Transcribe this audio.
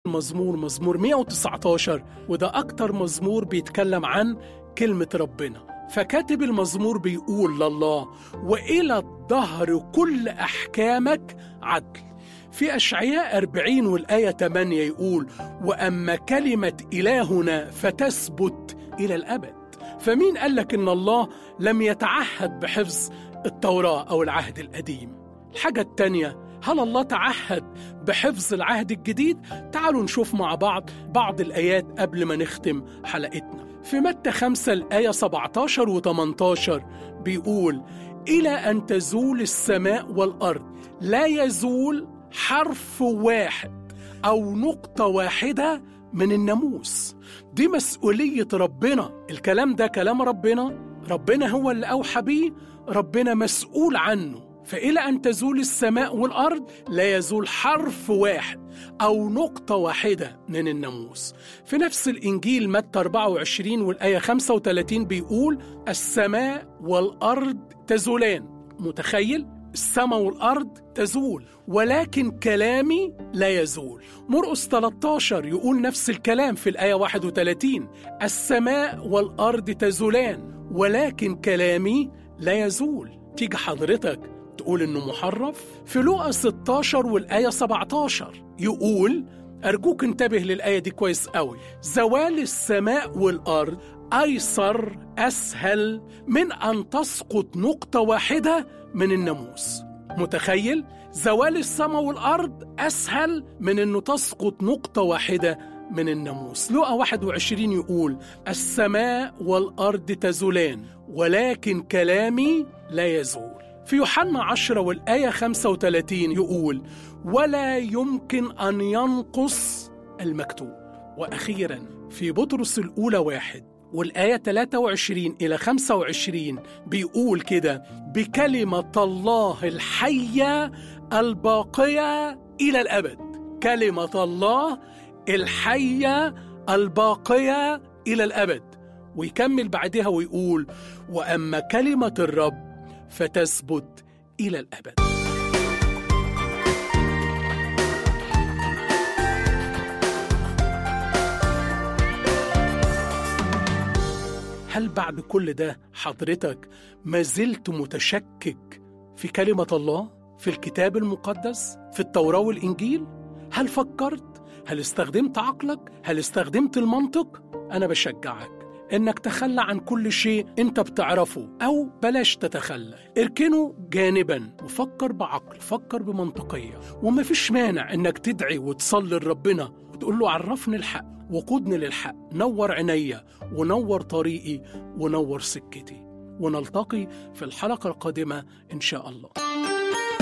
مزمور مزمور 119 وده أكتر مزمور بيتكلم عن كلمة ربنا فكاتب المزمور بيقول لله وإلى الدهر كل أحكامك عدل في أشعياء 40 والآية 8 يقول وأما كلمة إلهنا فتثبت إلى الأبد فمين قال لك إن الله لم يتعهد بحفظ التوراة أو العهد القديم الحاجة التانية هل الله تعهد بحفظ العهد الجديد؟ تعالوا نشوف مع بعض بعض الآيات قبل ما نختم حلقتنا في متى 5 الآية 17 و 18 بيقول إلى أن تزول السماء والأرض لا يزول حرف واحد أو نقطة واحدة من الناموس دي مسؤولية ربنا الكلام ده كلام ربنا ربنا هو اللي أوحى بيه ربنا مسؤول عنه فإلى أن تزول السماء والأرض لا يزول حرف واحد أو نقطة واحدة من الناموس في نفس الإنجيل متى 24 والآية 35 بيقول السماء والأرض تزولان متخيل؟ السماء والأرض تزول ولكن كلامي لا يزول مرقس 13 يقول نفس الكلام في الآية 31 السماء والأرض تزولان ولكن كلامي لا يزول تيجي حضرتك تقول انه محرف في لوقا 16 والايه 17 يقول ارجوك انتبه للايه دي كويس قوي زوال السماء والارض ايسر اسهل من ان تسقط نقطه واحده من الناموس متخيل زوال السماء والارض اسهل من انه تسقط نقطه واحده من الناموس لوقا 21 يقول السماء والارض تزولان ولكن كلامي لا يزول في يوحنا 10 والآية 35 يقول ولا يمكن أن ينقص المكتوب وأخيرا في بطرس الأولى واحد والآية 23 إلى 25 بيقول كده بكلمة الله الحية الباقية إلى الأبد كلمة الله الحية الباقية إلى الأبد ويكمل بعدها ويقول وأما كلمة الرب فتثبت الى الابد هل بعد كل ده حضرتك ما زلت متشكك في كلمه الله في الكتاب المقدس في التوراه والانجيل هل فكرت هل استخدمت عقلك هل استخدمت المنطق انا بشجعك انك تخلى عن كل شيء انت بتعرفه او بلاش تتخلى اركنه جانبا وفكر بعقل فكر بمنطقيه وما فيش مانع انك تدعي وتصلي لربنا وتقول له عرفني الحق وقودني للحق نور عينيا ونور طريقي ونور سكتي ونلتقي في الحلقه القادمه ان شاء الله